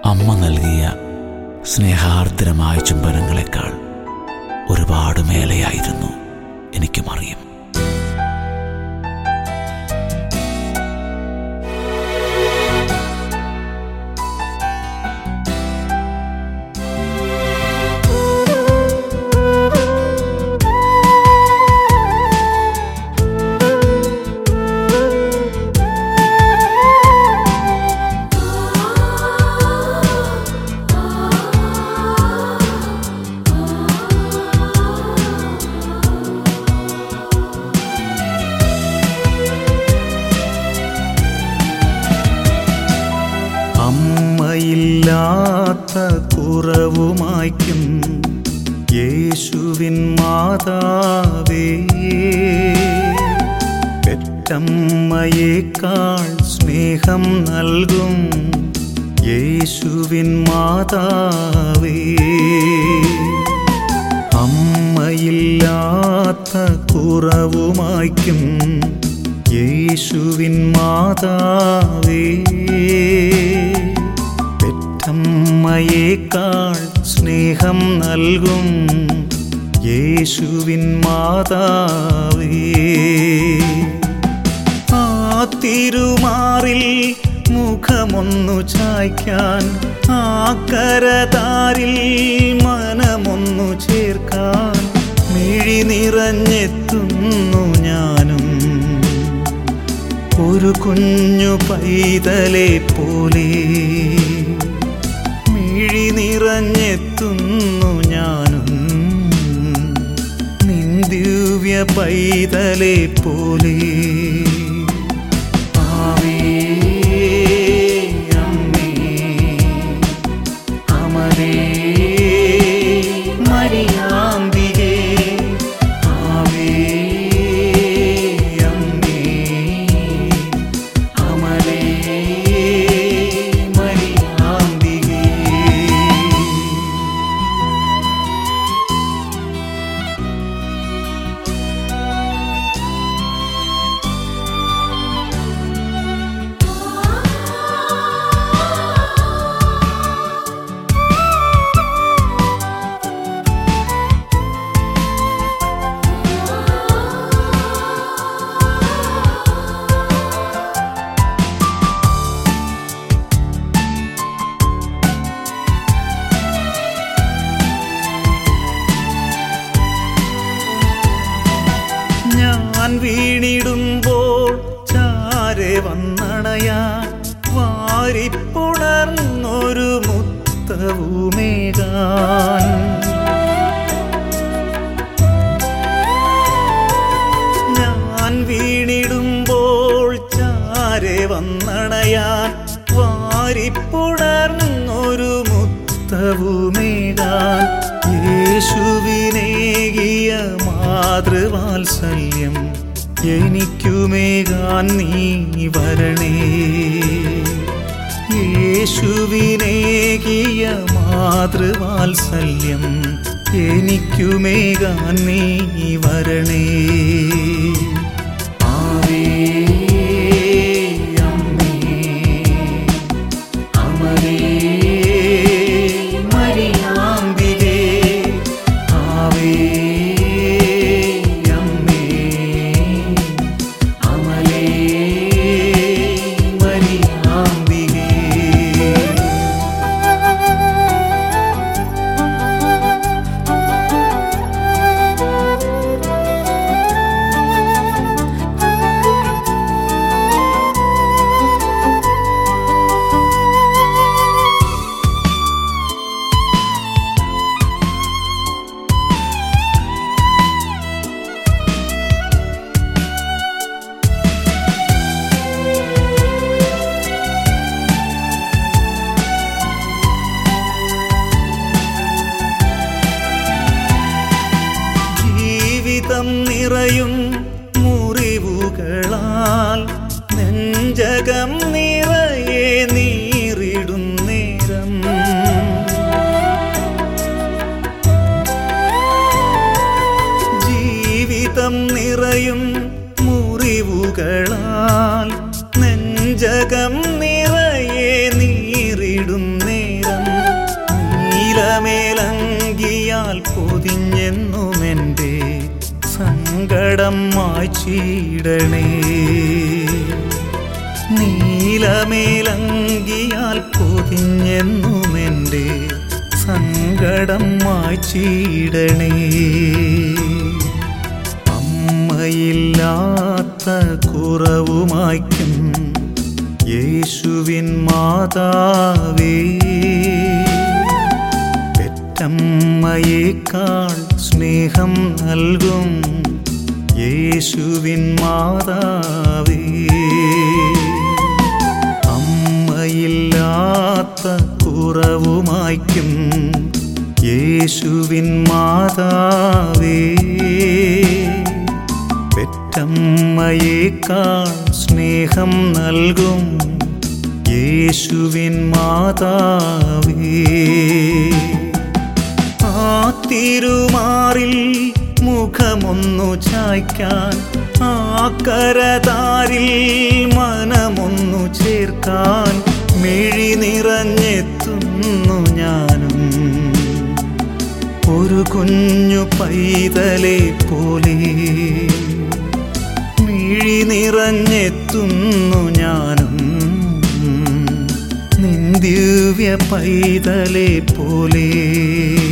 അമ്മ നൽകിയ സ്നേഹാർദ്രമായ ചുംബനങ്ങളെക്കാൾ ഒരുപാട് മേലെയായിരുന്നു എനിക്ക് മറിയും അമ്മയില്ലാത്ത കുറവുമായ്ക്കും യേശുവിൻ മാതാവേ പെറ്റമ്മയേക്കാൾ സ്നേഹം നൽകും യേശുവിൻ മാതാവേ അമ്മയില്ലാത്ത കുറവുമായ്ക്കും യേശുവിൻ മാതാവേ പെറ്റമ്മയേക്കാൾ സ്നേഹം നൽകും യേശുവിൻ മാതാവേ ആ തിരുമാറിൽ മുഖമൊന്നു ചായ്ക്കാൻ ആ കരതാരിൽ മനമൊന്നു ചേർക്കാൻ മിഴി നിറഞ്ഞെത്തുന്നു ഞാനും ഒരു കുഞ്ഞു പൈതലെ പോലെ മിഴി നിറഞ്ഞെത്തുന്നു ഞാനും നിൻ ദിവ്യ പൈതലെ പോലെ ആവേ അമ്മേ അമരേ മരിയാമ്പികേ ആവേ അമ്മേ അമരേ മരിയാമ്പികേ ഞാൻ വീണിടുമ്പോൾ ചാരെ വന്നണയാൻ വാരിപ്പുണർന്നൊരു മുത്തവുമേകാൻ ഞാൻ വീണിടുമ്പോൾ ചാരെ വന്നണയാൻ വാരിപ്പുണർന്നൊരു മുത്തവുമേകാൻ യേശുവിനേകിയ മാതൃവാത്സല്യം എനിക്കുമേകാൻ നീ വരണേ യേശുവിനേകിയ മാതൃവാത്സല്യം എനിക്കുമേകാൻ നീ വരണേ ആവേ അമ്മേ അമരേ മരിയാമ്പികേ ആവേ അമ്മേ അമലേ മരിയാമ്പികേ ആ സങ്കടം മായ്ച്ചിടണേ നീലമേലങ്കിയാൽ പൊതിഞ്ഞെന്നുമെൻ്റെ സങ്കടം മായ്ച്ചിടണേ അമ്മയില്ലാത്ത കുറവുമായ്ക്കും യേശുവിൻ മാതാവേ പെറ്റമ്മയേക്കാൾ സ്നേഹം നൽകും യേശുവിൻ മാതാവേ അമ്മയില്ലാത്ത കുറവുമായ്ക്കും യേശുവിൻ മാതാവേ പെറ്റമ്മയേക്കാൾ സ്നേഹം നൽകും യേശുവിൻ മാതാവേ ആ തിരുമാറിൽ മുഖമൊന്നു ചായ്ക്കാൻ ആ കരതാരിൽ മനമൊന്നു ചേർക്കാൻ മിഴി നിറഞ്ഞെത്തുന്നു ഞാനും ഒരു കുഞ്ഞു പൈതലെ പോലെ മിഴി നിറഞ്ഞെത്തുന്നു ഞാനും നിൻ ദിവ്യ പൈതലെ പോലെ